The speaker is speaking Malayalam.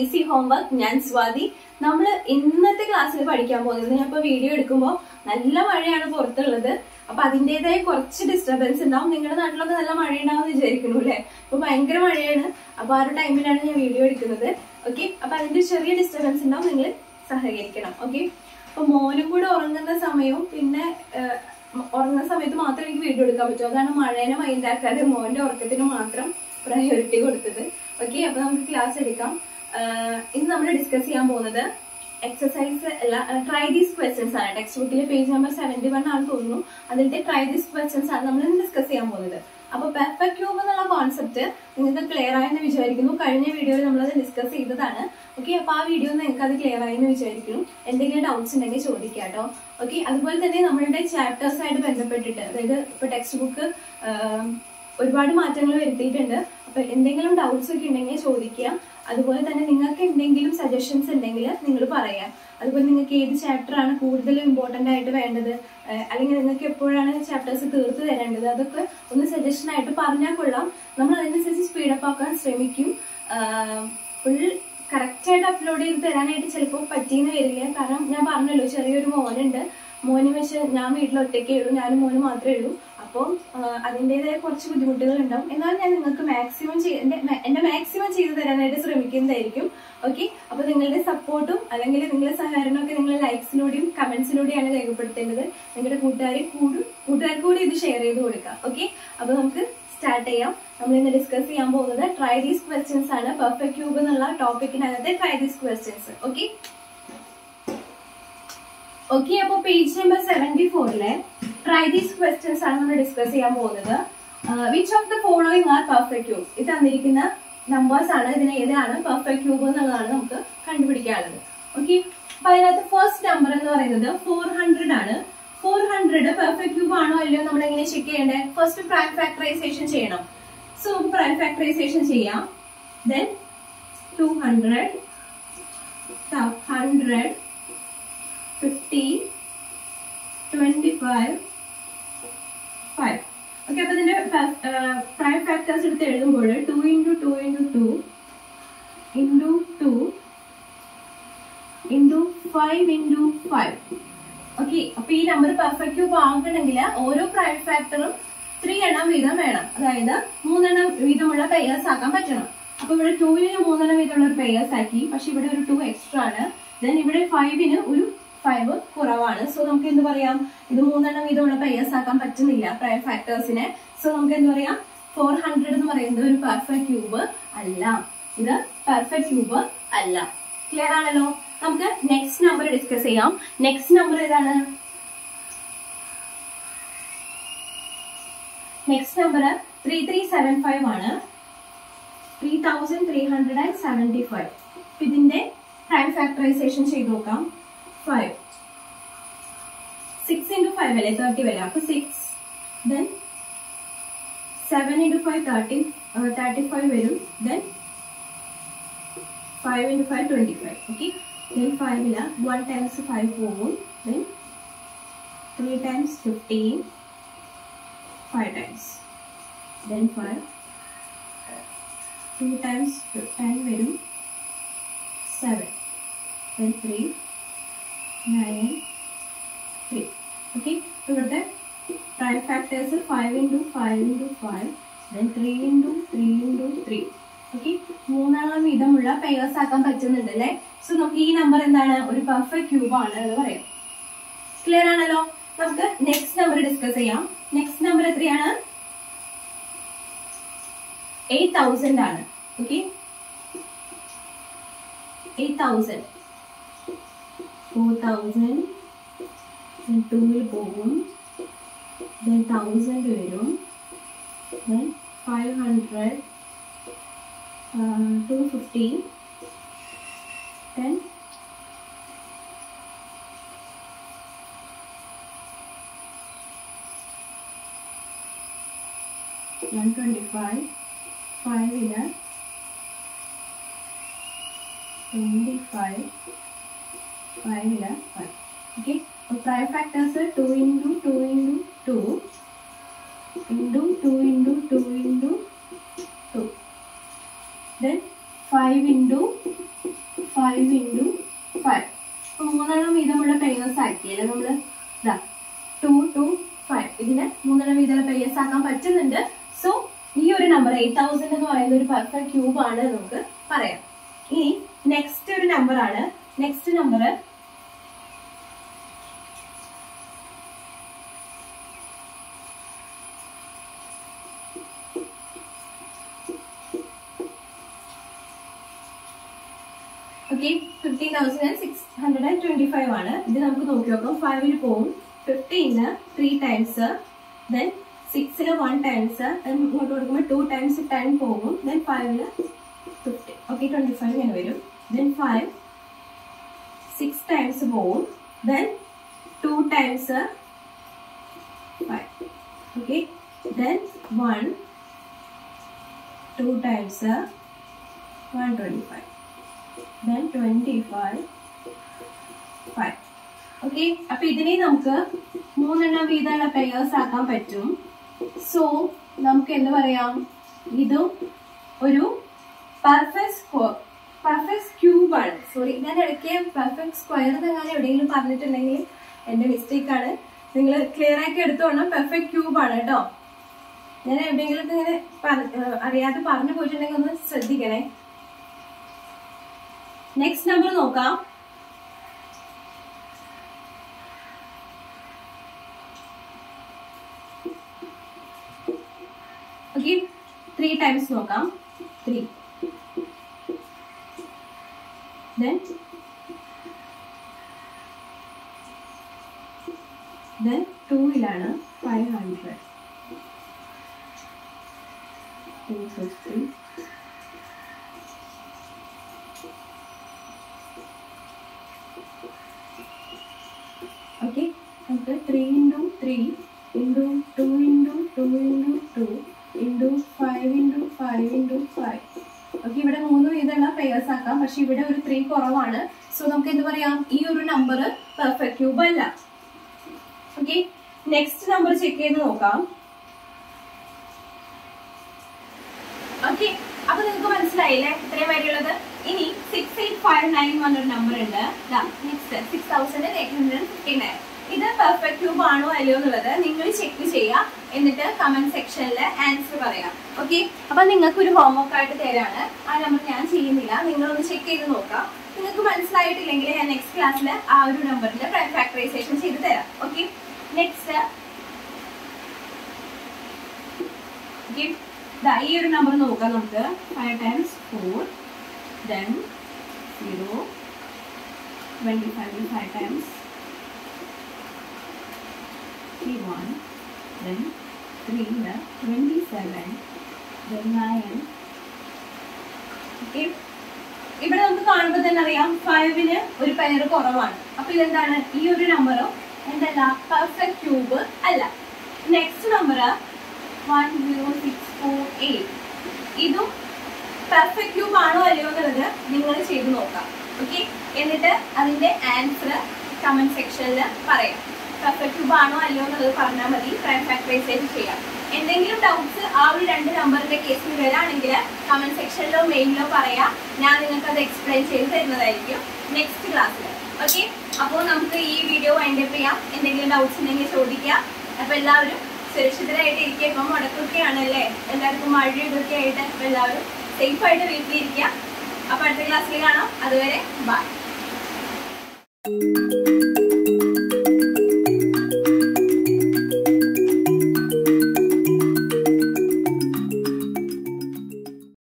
ഈസി ഹോംവർക്ക് ഞാൻ സ്വാതി നമ്മൾ ഇന്നത്തെ ക്ലാസ്സിൽ പഠിക്കാൻ പോകുന്നത് ഞാൻ ഇപ്പൊ വീഡിയോ എടുക്കുമ്പോൾ നല്ല മഴയാണ് പുറത്തുള്ളത് അപ്പൊ അതിന്റേതായ കുറച്ച് ഡിസ്റ്റർബൻസ് ഉണ്ടാവും നിങ്ങളുടെ നാട്ടിലൊക്കെ നല്ല മഴ ഉണ്ടാവും വിചാരിക്കുന്നു അല്ലെ അപ്പൊ ഭയങ്കര മഴയാണ് അപ്പൊ ആ ഒരു ടൈമിലാണ് ഞാൻ വീഡിയോ എടുക്കുന്നത് ഓക്കെ അപ്പൊ അതിന്റെ ചെറിയ ഡിസ്റ്റർബൻസ് ഉണ്ടാവും നിങ്ങൾ സഹകരിക്കണം ഓക്കെ അപ്പൊ മോനും കൂടെ ഉറങ്ങുന്ന സമയവും പിന്നെ ഏഹ്, ഉറങ്ങുന്ന സമയത്ത് മാത്രമേ എനിക്ക് വീഡിയോ എടുക്കാൻ പറ്റൂ അതാണ് മഴേനെ മൈൻഡാക്കാതെ മോന്റെ ഉറക്കത്തിന് മാത്രം പ്രയോറിറ്റി കൊടുത്തത് ഓക്കെ അപ്പൊ നമുക്ക് ക്ലാസ് എടുക്കാം ആഹ് ഇന്ന് നമ്മൾ ഡിസ്കസ് ചെയ്യാൻ പോകുന്നത് എക്സസൈസ് അല്ല ട്രൈ ദീസ് ക്വസ്റ്റ്യൻസ് ആണ് ടെക്സ്റ്റ് ബുക്കിലെ പേജ് നമ്പർ സെവന്റി വൺ ആണെന്ന് തോന്നുന്നു അതിന്റെ ട്രൈ ദീസ് ക്വസ്റ്റ്യൻസ് ആണ് നമ്മൾ ഇന്ന് ഡിസ്കസ് ചെയ്യാൻ പോകുന്നത് അപ്പൊ പെർഫെക്റ്റ് ക്യൂബ് എന്നുള്ള കോൺസെപ്റ്റ് നിങ്ങൾക്ക് ക്ലിയർ ആയെന്ന് വിചാരിക്കുന്നു കഴിഞ്ഞ വീഡിയോയിൽ നമ്മളത് ഡിസ്കസ് ചെയ്തതാണ് ഓക്കെ അപ്പൊ ആ വീഡിയോ നിങ്ങൾക്ക് അത് ക്ലിയർ ആയെന്ന് വിചാരിക്കുന്നു എന്തെങ്കിലും ഡൗട്ട്സ് ഉണ്ടെങ്കിൽ ചോദിക്കാം കേട്ടോ ഓക്കെ അതുപോലെ തന്നെ നമ്മളുടെ ചാപ്റ്റേഴ്സ് ആയിട്ട് ബന്ധപ്പെട്ടിട്ട് അതായത് ഇപ്പൊ ടെക്സ്റ്റ് ബുക്ക് ഒരുപാട് മാറ്റങ്ങൾ വരുത്തിയിട്ടുണ്ട് അപ്പൊ എന്തെങ്കിലും ഡൗട്ട്സ് ഒക്കെ ഉണ്ടെങ്കിൽ ചോദിക്കുക അതുപോലെ തന്നെ നിങ്ങൾക്ക് എന്തെങ്കിലും സജഷൻസ് ഉണ്ടെങ്കിൽ നിങ്ങൾ പറയാം അതുപോലെ നിങ്ങൾക്ക് ഏത് ചാപ്റ്റർ ആണ് കൂടുതൽ ഇമ്പോർട്ടന്റ് ആയിട്ട് വേണ്ടത് ഏഹ് അല്ലെങ്കിൽ നിങ്ങൾക്ക് എപ്പോഴാണ് ചാപ്റ്റേഴ്സ് തീർത്ത് തരേണ്ടത് അതൊക്കെ ഒന്ന് സജഷൻ ആയിട്ട് പറഞ്ഞാൽ കൊള്ളാം നമ്മൾ അതിനനുസരിച്ച് സ്പീഡപ്പ് ആക്കാൻ ശ്രമിക്കും ഫുൾ കറക്റ്റ് ആയിട്ട് അപ്ലോഡ് ചെയ്ത് തരാനായിട്ട് ചിലപ്പോൾ പറ്റിയെന്ന് വരില്ല കാരണം ഞാൻ പറഞ്ഞല്ലോ ചെറിയൊരു മോനുണ്ട് മോന് വെച്ച് ഞാൻ വീട്ടിൽ ഒറ്റയ്ക്കേ ഉള്ളൂ ഞാനും മോനും മാത്രമേ ഉള്ളൂ അപ്പോൾ അതിൻ്റെതായ കുറച്ച് ബുദ്ധിമുട്ടുകൾ ഉണ്ടാവും എന്നാൽ ഞാൻ നിങ്ങൾക്ക് മാക്സിമം എന്റെ എന്റെ മാക്സിമം ചെയ്തു തരാനായിട്ട് ശ്രമിക്കുന്നതായിരിക്കും ഓക്കെ അപ്പൊ നിങ്ങളുടെ സപ്പോർട്ടും അല്ലെങ്കിൽ നിങ്ങളുടെ സഹകരണമൊക്കെ നിങ്ങൾ ലൈക്സിലൂടെയും കമന്റ്സിലൂടെയാണ് രേഖപ്പെടുത്തേണ്ടത് നിങ്ങളുടെ കൂട്ടുകാരെ കൂടും കൂട്ടുകാർക്ക് കൂടി ഇത് ഷെയർ ചെയ്ത് കൊടുക്കാം ഓക്കെ അപ്പൊ നമുക്ക് സ്റ്റാർട്ട് ചെയ്യാം നമ്മൾ ഇന്ന് ഡിസ്കസ് ചെയ്യാൻ പോകുന്നത് ട്രൈ ദീസ് ക്വസ്റ്റ്യൻസ് ആണ് പെർഫെക്റ്റ് ക്യൂബ് എന്നുള്ള ടോപ്പിക്കിനകത്തെ try these questions okay okay അപ്പൊ പേജ് നമ്പർ സെവന്റി ഫോറിലെ ട്രൈ ദീസ് ക്വസ്റ്റ്യൻസ് ആണ് നമ്മൾ ഡിസ്കസ് ചെയ്യാൻ പോകുന്നത് which of the following are perfect cube ഇത് തന്നിരിക്കുന്ന നമ്പേഴ്സ് ആണ് ഇതിന് ഏതാണ് പെർഫെക്റ്റ് ക്യൂബ് എന്നുള്ളതാണ് നമുക്ക് കണ്ടുപിടിക്കാനുള്ളത് ഓക്കെ അപ്പൊ അതിനകത്ത് ഫസ്റ്റ് നമ്പർ എന്ന് പറയുന്നത് ഫോർ ഹൺഡ്രഡ് ആണ് ഫോർ ഹൺഡ്രഡ് പെർഫെക്റ്റ് ക്യൂബ് ആണോ അല്ലയോ നമ്മൾ എങ്ങനെ ചെക്ക് ചെയ്യണ്ടേ ഫസ്റ്റ് പ്രൈം ഫാക്ടറൈസേഷൻ ചെയ്യണം സോ നമുക്ക് പ്രൈം ഫാക്ടറൈസേഷൻ ചെയ്യാം then two hundred hundred fifty twenty five five okay അപ്പൊ ഇതിന്റെ പ്രൈം ഫാക്ടേഴ്സ് എടുത്ത് എഴുതുമ്പോൾ two into two into two into two into five into five okay അപ്പൊ ഈ നമ്പർ പെർഫെക്റ്റ് ക്യൂബ് ആകണമെങ്കിൽ ഓരോ പ്രൈം ഫാക്ടറും ത്രീ എണ്ണം വീതം വേണം അതായത് മൂന്നെണ്ണം വീതമുള്ള പെയേഴ്സ് ആക്കാൻ പറ്റണം അപ്പൊ ഇവിടെ ടൂവിന് മൂന്നെണ്ണം വീതമുള്ള ഒരു പെയേഴ്സ് ആക്കി പക്ഷെ ഇവിടെ ഒരു ടു എക്സ്ട്രാ ആണ് ദെൻ ഇവിടെ ഫൈവിന് ഒരു ഫൈവ് കുറവാണ് സോ നമുക്ക് എന്ത് പറയാം ഇത് മൂന്നെണ്ണം വീതമുള്ള പെയേഴ്സ് ആക്കാൻ പറ്റുന്നില്ല പ്രൈം ഫാക്ടേഴ്സിനെ സോ നമുക്ക് എന്ത് പറയാം ഫോർ ഹൺഡ്രഡ് എന്ന് പറയുന്നത് ഒരു പെർഫെക്റ്റ് ക്യൂബ് അല്ല ഇത് പെർഫെക്റ്റ് ക്യൂബ് അല്ല ക്ലിയർ ആണല്ലോ നമുക്ക് നെക്സ്റ്റ് നമ്പർ ഡിസ്കസ് ചെയ്യാം നെക്സ്റ്റ് നമ്പർ ഏതാണ് next number three three seven five ആണ് three thousand three hundred and seventy five ഇതിന്റെ പ്രൈം ഫാക്ടറൈസേഷൻ ചെയ്ത് നോക്കാം ഫൈവ് സിക്സ് ഇൻറ്റു ഫൈവ് അല്ലേ തേർട്ടി വരാം അപ്പൊ six then seven into five thirty thirty five വരും then five into five twenty five okay then ഫൈവില വൺ ടൈംസ് ഫൈവ് പോകും then three times fifteen five times then five two times ten വരും seven then three nine three okay ഇവിടുത്തെ prime factors five into five into five then three into three into three okay മൂന്നെണ്ണം വീതമുള്ള പെയേഴ്സ് ആക്കാൻ പറ്റുന്നുണ്ട് അല്ലേ സോ നമുക്ക് ഈ നമ്പർ എന്താണ് ഒരു പെർഫെക്റ്റ് ക്യൂബ് ആണ് എന്ന് പറയാം ക്ലിയർ ആണല്ലോ നമുക്ക് നെക്സ്റ്റ് നമ്പർ ഡിസ്കസ് ചെയ്യാം നെക്സ്റ്റ് നമ്പർ എത്രയാണ് എയ്റ്റ് തൗസൻഡ് ആണ് okay eight thousand four thousand ടൂവിൽ പോകും ദെൻ തൗസൻഡ് വരും then five hundred two fifty then one twenty five ഫൈവില് ട്വൻറ്റി ഫൈവ് ഫൈവില് five okay prime factors two into two into two into two into two into two then five into five into five മൂന്നെണ്ണം വീതമുള്ള പെയേഴ്സ് ആക്കിയല്ലേ നമ്മള് ഇതാ ടു ടു ഫൈവ് ഇതിന് മൂന്നെണ്ണം വീതമുള്ള പെയേഴ്സ് ആക്കാൻ പറ്റുന്നുണ്ട് സോ ഈ ഒരു നമ്പർ എയ്റ്റ് തൗസൻഡ് എന്ന് പറയുന്ന ഒരു പെർഫെക്റ്റ് ക്യൂബ് ആണ് എന്ന് നമുക്ക് പറയാം ഇനി നെക്സ്റ്റ് ഒരു നമ്പർ ആണ് next number okay fifteen thousand six hundred and twenty five ആണ് ഇത് നമുക്ക് നോക്കി നോക്കാം ഫൈവിൽ പോവും ഫിഫ്റ്റീന് ത്രീ ടൈംസ് ദെൻ സിക്സിന് വൺ ടൈംസ് ദെൻ ഇങ്ങോട്ട് കൊടുക്കുമ്പോൾ ടു ടൈംസ് ടെൻ പോകും ദെൻ ഫൈവില് ഫിഫ്റ്റി ഓക്കെ ട്വന്റി ഫൈവ് ഇങ്ങനെ വരും ദെൻ ഫൈവ് സിക്സ് ടൈംസ് പോവും then two times five okay then one two times one twenty five then 25 5 okay അപ്പൊ ഇതിനെ നമുക്ക് മൂന്നെണ്ണം വീതമുള്ള പെയേഴ്സ് ആക്കാൻ പറ്റും സോ നമുക്ക് എന്ത് പറയാം ഇതും ഒരു പെർഫെക്റ്റ് സ്ക്വയർ പെർഫെക്റ്റ് ക്യൂബ് ആണ് സോറി ഞാൻ ഇടയ്ക്ക് പെർഫെക്റ്റ് സ്ക്വയർ എന്നെങ്ങനെ എവിടെയെങ്കിലും പറഞ്ഞിട്ടുണ്ടെങ്കിൽ എന്റെ മിസ്റ്റേക്ക് ആണ് നിങ്ങൾ ക്ലിയർ ആക്കി എടുത്തോണം പെർഫെക്റ്റ് ക്യൂബ് ആണ് കേട്ടോ ഞാൻ എവിടെയെങ്കിലും ഇങ്ങനെ പറ- ഏഹ് അറിയാതെ പറഞ്ഞു പോയിട്ടുണ്ടെങ്കിൽ ഒന്ന് ശ്രദ്ധിക്കണേ നെക്സ്റ്റ് നമ്പർ നോക്കാം ഓക്കെ ത്രീ ടൈംസ് നോക്കാം ത്രീ ദെൻ ദെൻ ടൂയിലാണ് five hundred two fifty okay നമുക്ക് three into three into two into two into two into five into five into five okay ഇവിടെ മൂന്ന് വീതമുള്ള പെയേഴ്സ് ആക്കാം പക്ഷെ ഇവിടെ ഒരു ത്രീ കുറവാണ് സോ നമുക്ക് എന്ത് പറയാം ഈ ഒരു നമ്പർ പെർഫെക്റ്റ് ക്യൂബ് അല്ല ഓക്കെ നെക്സ്റ്റ് നമ്പർ ചെക്ക് ചെയ്ത് നോക്കാം ഓക്കെ അപ്പൊ നിങ്ങൾക്ക് മനസ്സിലായില്ലേ ഇത്രയും വരെയുള്ളത് ഇനി സിക്സ് എയ്റ്റ് ഫൈവ് നയൻ പറഞ്ഞൊരു നമ്പർ ഉണ്ട് next six thousand eight hundred fifty nine ഇത് പെർഫെക്റ്റ് ക്യൂബ് ആണോ അല്ലയോ എന്നുള്ളത് നിങ്ങൾ ചെക്ക് ചെയ്യുക എന്നിട്ട് കമന്റ് സെക്ഷനിൽ ആൻസർ പറയാം ഓക്കെ അപ്പൊ നിങ്ങൾക്ക് ഒരു ഹോംവർക്ക് ആയിട്ട് തരാണ് ആ നമ്പർ ഞാൻ ചെയ്യുന്നില്ല നിങ്ങളൊന്ന് ചെക്ക് ചെയ്ത് നോക്കാം നിങ്ങൾക്ക് മനസ്സിലായിട്ടില്ലെങ്കിൽ ഞാൻ നെക്സ്റ്റ് ക്ലാസ്സിൽ ആ ഒരു നമ്പറിന്റെ ഫാക്ടറൈസേഷൻ ചെയ്ത് തരാം ഓക്കെ നെക്സ്റ്റ് ഓക്കെ ദാ ഈ ഒരു നമ്പർ നോക്കാം നമുക്ക് five times four then zero twenty five five times three one then three twenty seven then nine okay ഇവിടെ നമുക്ക് കാണുമ്പോൾ തന്നെ അറിയാം ഫൈവിന് ഒരു പെയർ കുറവാണ് അപ്പൊ ഇതെന്താണ് ഈ ഒരു നമ്പറും എന്തല്ല പെർഫെക്റ്റ് ക്യൂബ് അല്ല next number one zero six four eight ഇതും പെർഫെക്റ്റ് ക്യൂബ് ആണോ അല്ലയോ എന്നുള്ളത് നിങ്ങൾ ചെയ്ത് നോക്കാം ഓക്കെ എന്നിട്ട് അതിന്റെ ആൻസർ കമന്റ് സെക്ഷനിൽ പറയാം പെർഫെക്റ്റ് ക്യൂബ് ആണോ അല്ലയോ എന്നുള്ളത് പറഞ്ഞാൽ മതി പ്രൈം ഫാക്ടറൈസേഷൻ ചെയ്യാം എന്തെങ്കിലും ഡൗട്ട്സ് ആ ഒരു രണ്ട് നമ്പറിന്റെ കേസിൽ വരാണെങ്കിൽ കമന്റ് സെക്ഷനിലോ മെയിലിലോ പറയാം ഞാൻ നിങ്ങൾക്ക് അത് എക്സ്പ്ലെയിൻ ചെയ്ത് തരുന്നതായിരിക്കും നെക്സ്റ്റ് ക്ലാസ്സിൽ ഓക്കെ അപ്പോൾ നമുക്ക് ഈ വീഡിയോ വൈൻഡപ്പ് ചെയ്യാം എന്തെങ്കിലും ഡൗട്ട്സ് ഉണ്ടെങ്കിൽ ചോദിക്കാം അപ്പൊ എല്ലാവരും സുരക്ഷിതരായിട്ട് ഇരിക്കുക ഇപ്പം മുടക്കൊക്കെയാണല്ലേ എല്ലാവർക്കും മഴ ഇതൊക്കെ ആയിട്ട് അപ്പൊ എല്ലാവരും സേഫ് ആയിട്ട് വീട്ടിലിരിക്കുക അപ്പൊ അടുത്ത ക്ലാസ്സിൽ കാണാം അതുവരെ ബൈ